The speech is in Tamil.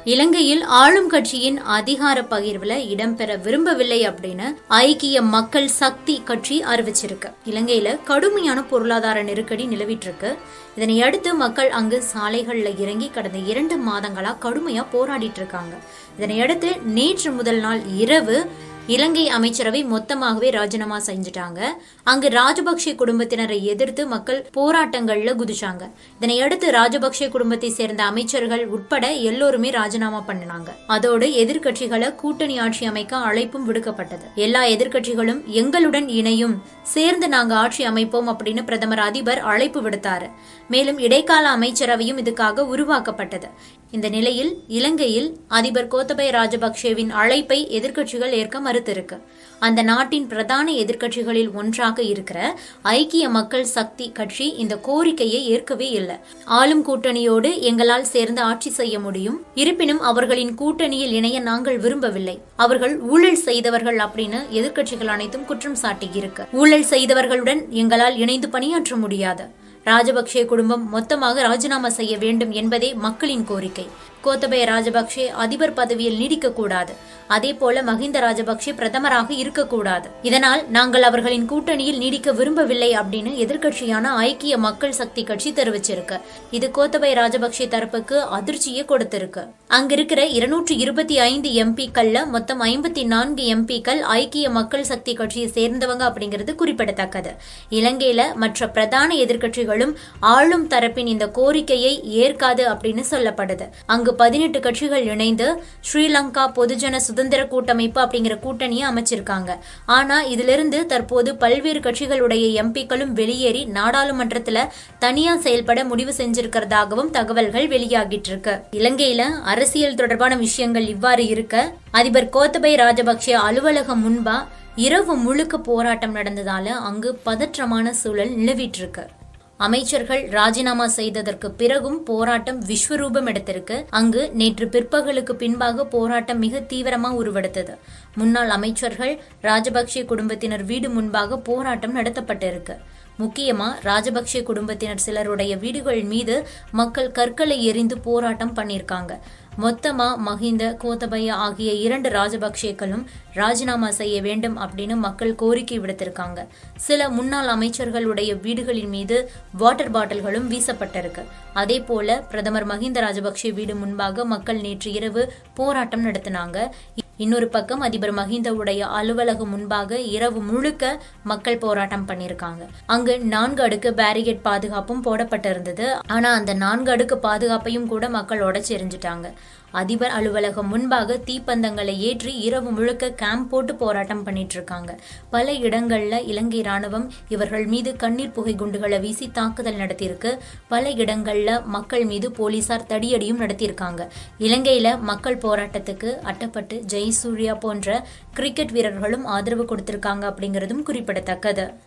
இலங்கையில் ஆளும் கட்சியின் அதிகார பகிர்வுல இடம்பெற விரும்பவில்லை அப்படின்னு ஐக்கிய மக்கள் சக்தி கட்சி அறிவிச்சிருக்கு இலங்கையில கடுமையான பொருளாதார நெருக்கடி நிலவிட்டு இருக்கு இதனை அடுத்து மக்கள் அங்கு சாலைகள்ல இறங்கி கடந்த இரண்டு மாதங்களா கடுமையா போராடிட்டு இருக்காங்க இதனை அடுத்து நேற்று முதல் நாள் இரவு இலங்கை அமைச்சரவை மொத்தமாகவே ராஜினாமா செஞ்சுட்டாங்க அங்கு ராஜபக்சே குடும்பத்தினரை எதிர்த்து மக்கள் போராட்டங்கள்ல குதிச்சாங்க இதனை அடுத்து ராஜபக்சே குடும்பத்தை சேர்ந்த அமைச்சர்கள் உட்பட எல்லோருமே ராஜினாமா பண்ணினாங்க அதோடு எதிர்க்கட்சிகளை கூட்டணி ஆட்சி அமைக்க அழைப்பும் விடுக்கப்பட்டது எல்லா எதிர்க்கட்சிகளும் எங்களுடன் இணையும் சேர்ந்து நாங்க ஆட்சி அமைப்போம் அப்படின்னு பிரதமர் அதிபர் அழைப்பு விடுத்தாரு மேலும் இடைக்கால அமைச்சரவையும் இதுக்காக உருவாக்கப்பட்டது இந்த நிலையில் இலங்கையில் அதிபர் கோத்தபய ராஜபக்சேவின் அழைப்பை எதிர்க்கட்சிகள் ஏற்க மறுத்திருக்கு அந்த நாட்டின் பிரதான எதிர்க்கட்சிகளில் ஒன்றாக இருக்கிற ஐக்கிய மக்கள் சக்தி கட்சி இந்த கோரிக்கையை ஏற்கவே இல்லை ஆளும் கூட்டணியோடு எங்களால் சேர்ந்து ஆட்சி செய்ய முடியும் இருப்பினும் அவர்களின் கூட்டணியில் இணைய நாங்கள் விரும்பவில்லை அவர்கள் ஊழல் செய்தவர்கள் அப்படின்னு எதிர்க்கட்சிகள் அனைத்தும் குற்றம் சாட்டியிருக்கு ஊழல் செய்தவர்களுடன் எங்களால் இணைந்து பணியாற்ற முடியாது ராஜபக்சே குடும்பம் மொத்தமாக ராஜினாமா செய்ய வேண்டும் என்பதே மக்களின் கோரிக்கை கோத்தபய ராஜபக்சே அதிபர் பதவியில் நீடிக்கக்கூடாது அதே போல மஹிந்த ராஜபக்சே பிரதமராக இருக்கக்கூடாது இதனால் நாங்கள் அவர்களின் கூட்டணியில் நீடிக்க விரும்பவில்லை அப்படின்னு எதிர்க்கட்சியான ஐக்கிய மக்கள் சக்தி கட்சி தெரிவிச்சிருக்கு இது கோத்தபய ராஜபக்சே தரப்புக்கு அதிர்ச்சியை கொடுத்திருக்கு அங்கிருக்கிற இருநூற்றி இருபத்தி ஐந்து எம்பிக்கள்ல மொத்தம் ஐம்பத்தி நான்கு எம்பிக்கள் ஐக்கிய மக்கள் சக்தி கட்சியை சேர்ந்தவங்க அப்படிங்கிறது குறிப்பிடத்தக்கது இலங்கையில மற்ற பிரதான எதிர்க்கட்சிகளும் ஆளும் தரப்பின் இந்த கோரிக்கையை ஏற்காது அப்படின்னு சொல்லப்படுது அங்கு பதினெட்டு கட்சிகள் இணைந்து ஸ்ரீலங்கா பொதுஜன சுதந்திர கூட்டமைப்பு அப்படிங்கிற கூட்டணியை அமைச்சிருக்காங்க ஆனா இதிலிருந்து தற்போது பல்வேறு கட்சிகளுடைய எம்பிக்களும் வெளியேறி நாடாளுமன்றத்துல தனியா செயல்பட முடிவு செஞ்சிருக்கிறதாகவும் தகவல்கள் வெளியாகிட்டு இருக்கு இலங்கையில அரசியல் தொடர்பான விஷயங்கள் இவ்வாறு இருக்க அதிபர் கோத்தபய ராஜபக்சே அலுவலகம் முன்பா இரவு முழுக்க போராட்டம் நடந்ததால அங்கு பதற்றமான சூழல் நிலவிட்டு இருக்கு அமைச்சர்கள் ராஜினாமா செய்ததற்கு பிறகும் போராட்டம் விஸ்வரூபம் எடுத்திருக்கு அங்கு நேற்று பிற்பகலுக்கு பின்பாக போராட்டம் மிக தீவிரமா உருவெடுத்தது முன்னாள் அமைச்சர்கள் ராஜபக்சே குடும்பத்தினர் வீடு முன்பாக போராட்டம் நடத்தப்பட்டிருக்கு முக்கியமா ராஜபக்சே குடும்பத்தினர் சிலருடைய வீடுகள் மீது மக்கள் கற்களை எரிந்து போராட்டம் பண்ணியிருக்காங்க மொத்தமா மஹிந்த கோத்தபய ஆகிய இரண்டு ராஜபக்சேக்களும் ராஜினாமா செய்ய வேண்டும் அப்படின்னு மக்கள் கோரிக்கை விடுத்திருக்காங்க சில முன்னாள் அமைச்சர்களுடைய வீடுகளின் மீது வாட்டர் பாட்டில்களும் வீசப்பட்டிருக்கு அதே போல பிரதமர் மஹிந்த ராஜபக்சே வீடு முன்பாக மக்கள் நேற்று இரவு போராட்டம் நடத்தினாங்க இன்னொரு பக்கம் அதிபர் மஹிந்தவுடைய அலுவலகம் முன்பாக இரவு முழுக்க மக்கள் போராட்டம் பண்ணியிருக்காங்க அங்கு நான்கு அடுக்கு பேரிகேட் பாதுகாப்பும் போடப்பட்டிருந்தது ஆனா அந்த நான்கு அடுக்கு பாதுகாப்பையும் கூட மக்கள் உடைச்சு எரிஞ்சிட்டாங்க அதிபர் அலுவலகம் முன்பாக தீப்பந்தங்களை ஏற்றி இரவு முழுக்க கேம்ப் போட்டு போராட்டம் பண்ணிட்டு இருக்காங்க பல இடங்கள்ல இலங்கை ராணுவம் இவர்கள் மீது கண்ணீர் புகை குண்டுகளை வீசி தாக்குதல் நடத்தியிருக்கு பல இடங்கள்ல மக்கள் மீது போலீசார் தடியடியும் நடத்தியிருக்காங்க இலங்கையில மக்கள் போராட்டத்துக்கு அட்டப்பட்டு ஜெய் சூர்யா போன்ற கிரிக்கெட் வீரர்களும் ஆதரவு கொடுத்திருக்காங்க அப்படிங்கிறதும் குறிப்பிடத்தக்கது